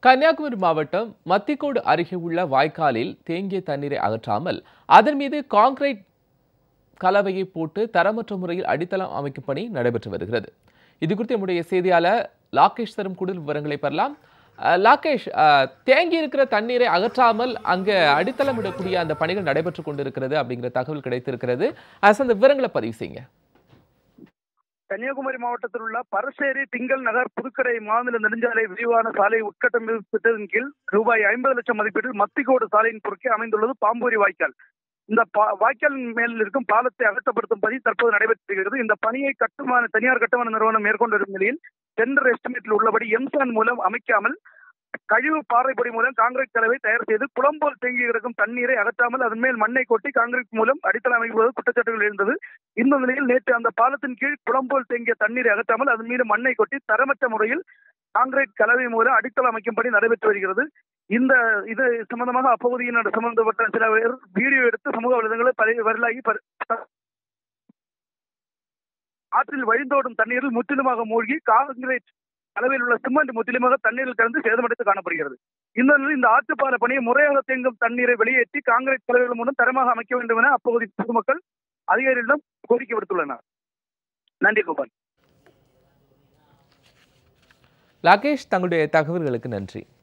கன்னியாகுமரி மாவட்டம் மத்திக்கோடு அருகே உள்ள வாய்க்காலில் தேங்கிய தண்ணீரை அகற்றாமல் அதன் மீது கான்கிரீட் கலவையை போட்டு தரமற்ற முறையில் அடித்தளம் அமைக்கும் பணி நடைபெற்று வருகிறது இது குறித்து நம்முடைய செய்தியாளர் லாகேஷ் தரும் கூடுதல் விவரங்களை பெறலாம் அஹ், லாகேஷ் அஹ், தேங்கி இருக்கிற தண்ணீரை அகற்றாமல் அங்கே அடித்தளம் இடக்கூடிய அந்த பணிகள் நடைபெற்று கொண்டிருக்கிறது அப்படிங்கிற தகவல் கிடைத்திருக்கிறது அரசு அந்த விவரங்களை பதிவு செய்யுங்க கன்னியாகுமரி மாவட்டத்தில் உள்ள பரசேரி திங்கள் நகர் புதுக்கடை மாநில நெடுஞ்சாலை விரிவான சாலை உட்கட்டமைப்பு திட்டத்தின் கீழ் ரூபாய் ஐம்பது லட்சம் மதிப்பீட்டில் மத்திக்கோடு சாலையின் குறுக்கே அமைந்துள்ளது பாம்பூரி வாய்க்கால் இந்த பா- வாய்க்காலின் மேல் இருக்கும் பாலத்தை அகற்றப்படுத்தும் பணி தற்போது நடைபெற்று வருகிறது இந்த பணியை கட்டுமான தனியார் கட்டுமான நிறுவனம் மேற்கொண்டு வரும் நிலையில் டெண்டர் எஸ்டிமேட்டில் உள்ளபடி எம்சான் மூலம் அமைக்காமல் கழிவு பாறைப்பொடி மூலம் காங்கிரீட் கலவை தயார் செய்து குளம்போல் தேங்கி கிடக்கும் தண்ணீரை அகற்றாமல் அதன் மேல் மண்ணை கொட்டி காங்கிரீட் மூலம் அடித்தளம் அமைப்பது குற்றச்சாட்டுகள் இருந்தது இந்த நிலையில் நேற்று அந்த பாலத்தின் கீழ் குளம்போல் தேங்கிய தண்ணீரை அகற்றாமல் அதன் மீது மண்ணை கொட்டி தரமற்ற முறையில் காங்கிரீட் கலவை மூலம் அடித்தளம் அமைக்கும் பணி நடைபெற்று வருகிறது இந்த இது சம்பந்தமாக அப்பகுதியின் சம்பந்தப்பட்ட சில பேர் வீடியோ எடுத்து சமூக வலைதளங்களை பரவி- வரலாகி பர- ஆற்றில் வழிந்தோடும் தண்ணீரில் முற்றிலுமாக மூழ்கி காங்கிரீட் அளவில் உள்ள சிமெண்ட் முற்றிலுமாக தண்ணீரில் கலந்து சேதமடைந்து காணப்படுகிறது இந்த நிலையில் இந்த ஆற்றுப்பால பணியை முறையாக தேங்கும் தண்ணீரை வெளியேற்றி காங்கிரீட் கலவைகள் மூலம் தரமாக அமைக்க வேண்டும் என அப்பகுதி பொதுமக்கள் அதிகாரிகளிடம் கோரிக்கை விடுத்துள்ளனர் நன்றி கோபால் லாகேஷ் தங்களுடைய தகவல்களுக்கு நன்றி